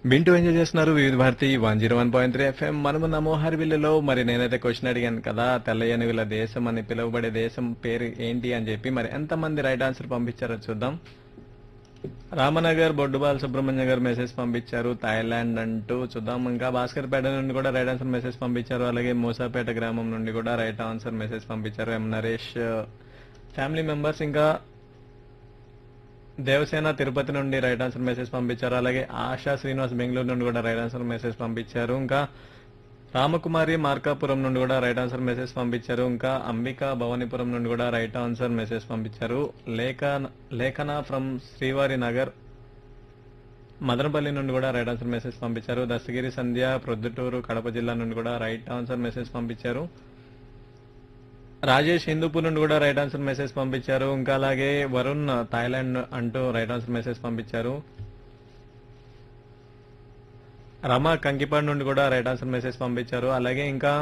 వింటూ ఎంజాయ్ చేస్తున్నారు Vividh Bharati one zero one point three FM మనము నమోహర్ విల్లులో మరి నేనైతే క్వశ్చన్ అడిగాను కదా తెల్ల ఏనుగుల దేశం అని పిలువబడే దేశం పేరు ఏంటి అని చెప్పి మరి ఎంతమంది రైట్ ఆన్సర్ పంపించారో చూద్దాం రామనగర్ బొడ్డుబాల్ సుబ్రహ్మణ్య గారు మెసేజ్ పంపించారు థాయిలాండ్ అంటూ చూద్దాం ఇంకా భాస్కర్పేట నుండి కూడా రైట్ ఆన్సర్ మెసేజ్ పంపించారు అలాగే మూసాపేట గ్రామం నుండి కూడా రైట్ ఆన్సర్ మెసేజ్ పంపించారు ఎం నరేష్ ఫ్యామిలీ మెంబర్స్ ఇంకా దేవసేన తిరుపతి నుండి రైట్ ఆన్సర్ మెసేజ్ పంపించారు అలాగే ఆశా శ్రీనివాస్ బెంగళూరు నుండి కూడా రైట్ ఆన్సర్ మెసేజ్ పంపించారు ఇంకా రామకుమారి మార్కాపురం నుండి కూడా రైట్ ఆన్సర్ మెసేజ్ పంపించారు ఇంకా అంబిక భవానీపురం నుండి కూడా రైట్ ఆన్సర్ మెసేజ్ పంపించారు లేఖ లేఖన ఫ్రమ్ శ్రీవారి నగర్ మదనపల్లి నుండి కూడా రైట్ ఆన్సర్ మెసేజ్ పంపించారు దస్తగిరి సంధ్య ప్రొద్దుటూరు కడప జిల్లా నుండి కూడా రైట్ ఆన్సర్ మెసేజ్ పంపించారు రాజేష్ హిందూపూర్ నుండి కూడా రైట్ ఆన్సర్ మెసేజ్ పంపించారు ఇంకా అలాగే వరుణ్ థాయిలాండ్ అంటూ రైట్ ఆన్సర్ మెసేజ్ పంపించారు రమ కంకిపాడు నుండి కూడా రైట్ ఆన్సర్ మెసేజ్ పంపించారు అలాగే ఇంకా